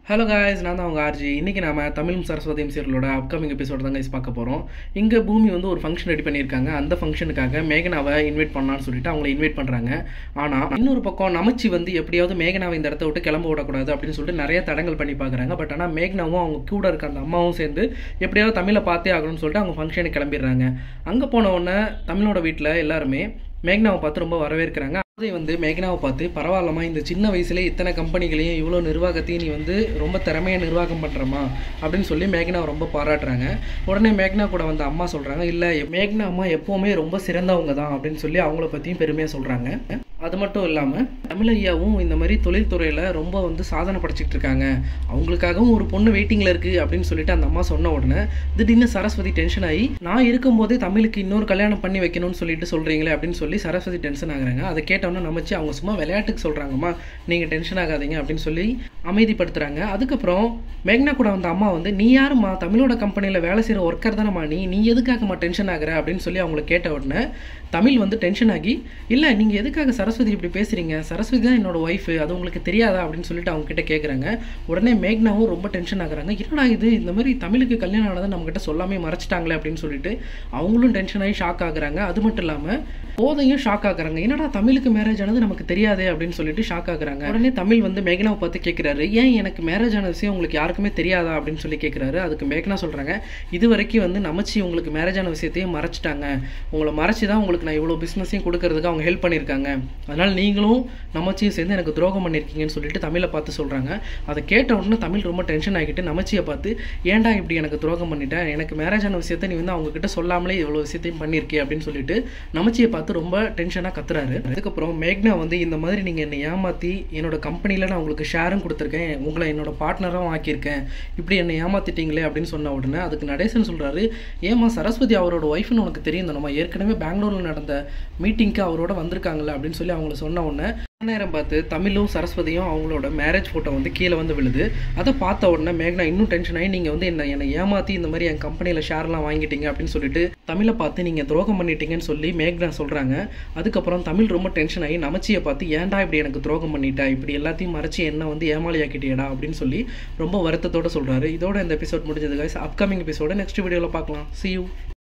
hello guys நான் தான் உங்கள் ஆர்ஜி இன்றைக்கி நாம தமிழும் சரஸ்வதியும் சீரியலோட அப்கமிங் எபிசோட் தான் guys பார்க்க போகிறோம் இங்கே பூமி வந்து ஒரு ஃபங்க்ஷன் ரெடி பண்ணியிருக்காங்க அந்த ஃபங்க்ஷனுக்காக மேகனாவை இன்வைட் பண்ணலான்னு சொல்லிட்டு அவங்கள இன்வைட் பண்ணுறாங்க ஆனால் இன்னொரு பக்கம் நமச்சி வந்து எப்படியாவது மேகனாவை இந்த இடத்த விட்டு கிளம்ப விடக்கூடாது அப்படின்னு சொல்லிட்டு நிறைய தடங்கள் பண்ணி பார்க்குறாங்க பட் ஆனால் மேகனாவும் அவங்க கூட இருக்க அந்த அம்மாவும் சேர்ந்து எப்படியாவது தமிழை பார்த்தே ஆகணும்னு சொல்லிட்டு அவங்க ஃபங்க்ஷனுக்கு கிளம்பிடுறாங்க அங்கே போன உடனே தமிழோட வீட்டில் எல்லாருமே மேக்னாவை பார்த்து ரொம்ப வரவேற்கிறாங்க அதை வந்து மேக்னாவை பார்த்து பரவாயில்லம்மா இந்த சின்ன வயசுல இத்தனை கம்பெனிகளையும் இவ்வளோ நிர்வாகத்தையும் நீ வந்து ரொம்ப திறமையாக நிர்வாகம் பண்ணுறமா அப்படின்னு சொல்லி மேக்னாவை ரொம்ப பாராட்டுறாங்க உடனே மேக்னா கூட வந்து அம்மா சொல்கிறாங்க இல்லை மேக்னா அம்மா எப்போவுமே ரொம்ப சிறந்தவங்க தான் அப்படின்னு சொல்லி அவங்கள பற்றியும் பெருமையாக சொல்கிறாங்க அது மட்டும் இல்லாமல் தமிழையாவும் இந்த மாதிரி தொழில்துறையில் ரொம்ப வந்து சாதனை படைச்சிட்டு இருக்காங்க அவங்களுக்காகவும் ஒரு பொண்ணு வெயிட்டிங்கில் இருக்குது அப்படின்னு சொல்லிட்டு அந்த அம்மா சொன்ன உடனே திடீர்னு சரஸ்வதி டென்ஷன் ஆகி நான் இருக்கும்போதே தமிழுக்கு இன்னொரு கல்யாணம் பண்ணி வைக்கணும்னு சொல்லிட்டு சொல்கிறீங்களே அப்படின்னு சொல்லி சரஸ்வதி டென்ஷன் ஆகுறாங்க அதை கேட்டோன்னே நமச்சு அவங்க சும்மா விளையாட்டுக்கு சொல்கிறாங்கம்மா நீங்கள் டென்ஷன் ஆகாதீங்க அப்படின்னு சொல்லி அமைதிப்படுத்துகிறாங்க அதுக்கப்புறம் மேக்னா கூட வந்த அம்மா வந்து நீ யாரும்மா தமிழோட கம்பெனியில் வேலை செய்கிற ஒர்க்கர் தானம்மா நீ நீ எதுக்காகம்மா டென்ஷன் ஆகுற அப்படின்னு சொல்லி அவங்கள கேட்ட உடனே தமிழ் வந்து டென்ஷன் ஆகி இல்லை நீங்கள் எதுக்காக சரஸ்வதி இப்படி பேசுகிறீங்க சரஸ்வதி தான் என்னோட ஒய்ஃபு அது உங்களுக்கு தெரியாதா அப்படின்னு சொல்லிட்டு அவங்க கிட்ட கேட்குறாங்க உடனே மேக்னாவும் ரொம்ப டென்ஷன் ஆகுறாங்க என்னடா இது இந்த மாதிரி தமிழுக்கு கல்யாணம் ஆனதை நம்மக்கிட்ட சொல்லாமே மறைச்சிட்டாங்களே அப்படின்னு சொல்லிட்டு அவங்களும் டென்ஷன் ஆகி ஷாக் ஆகுறாங்க அது மட்டும் இல்லாமல் போதையும் ஷாக் ஆகுறாங்க என்னடா தமிழுக்கு மேரேஜ் ஆனது நமக்கு தெரியாதே அப்படின்னு சொல்லிட்டு ஷாக் ஆகுறாங்க உடனே தமிழ் வந்து மேக்னாவை பார்த்து கேட்குறாரு ஏன் எனக்கு மேரேஜ் ஆன விஷயம் உங்களுக்கு யாருக்குமே தெரியாதா அப்படின்னு சொல்லி கேட்குறாரு அதுக்கு மேக்னா சொல்கிறாங்க இது வரைக்கும் வந்து நமச்சி உங்களுக்கு மேரேஜ் ஆன விஷயத்தையும் மறைச்சிட்டாங்க உங்களை மறைச்சி தான் உங்களுக்கு நான் இவ்வளோ பிஸ்னஸையும் கொடுக்கறதுக்கு அவங்க ஹெல்ப் பண்ணியிருக்காங்க அதனால் நீங்களும் நமச்சியும் சேர்ந்து எனக்கு துரோகம் பண்ணியிருக்கீங்கன்னு சொல்லிட்டு தமிழை பார்த்து சொல்கிறாங்க அதை கேட்ட உடனே தமிழ் ரொம்ப டென்ஷன் ஆகிட்டு நமச்சியை பார்த்து ஏன்டா இப்படி எனக்கு துரோகம் பண்ணிட்டேன் எனக்கு மேரேஜ் ஆன விஷயத்தை நீ வந்து அவங்க கிட்ட சொல்லாமலே இவ்வளோ விஷயத்தையும் பண்ணியிருக்கே அப்படின்னு சொல்லிட்டு நமச்சியை பார்த்து ரொம்ப டென்ஷனாக கத்துறாரு அதுக்கப்புறம் மேக்னா வந்து இந்த மாதிரி நீங்கள் என்னை ஏமாற்றி என்னோட கம்பெனியில் நான் உங்களுக்கு ஷேரும் கொடுத்துருக்கேன் உங்களை என்னோட பார்ட்னராகவும் ஆக்கியிருக்கேன் இப்படி என்னை ஏமாத்திட்டீங்களே அப்படின்னு சொன்ன உடனே அதுக்கு நடேசன் சொல்கிறாரு ஏமா சரஸ்வதி அவரோட ஒய்ஃப்னு உனக்கு தெரியும் நம்ம ஏற்கனவே பெங்களூரில் நடந்த மீட்டிங்க்கு அவரோட வந்திருக்காங்கல்ல அப்படின்னு சொல்லி அவங்க சொன்ன உடனே நேரம் பார்த்து தமிழும் சரஸ்வதியும் அவங்களோட மேரேஜ் ஃபோட்டோ வந்து கீழே வந்து விழுது அதை பார்த்த உடனே மேக்னா இன்னும் டென்ஷன் ஆகி நீங்கள் வந்து என்ன என்னை ஏமாற்றி இந்த மாதிரி என் கம்பெனியில் ஷேர்லாம் வாங்கிட்டீங்க அப்படின்னு சொல்லிட்டு தமிழை பார்த்து நீங்கள் துரோகம் பண்ணிட்டீங்கன்னு சொல்லி மேக்னா சொல்கிறாங்க அதுக்கப்புறம் தமிழ் ரொம்ப டென்ஷன் ஆகி நமச்சியை பார்த்து ஏன்டா இப்படி எனக்கு துரோகம் பண்ணிட்டா இப்படி எல்லாத்தையும் மறைச்சி என்ன வந்து ஏமாளியாக்கிட்டியடா அப்படின்னு சொல்லி ரொம்ப வருத்தத்தோட சொல்கிறாரு இதோட இந்த எபிசோட் முடிஞ்சது guys அப்கமிங் எபிசோட நெக்ஸ்ட் வீடியோவில் பார்க்கலாம் see you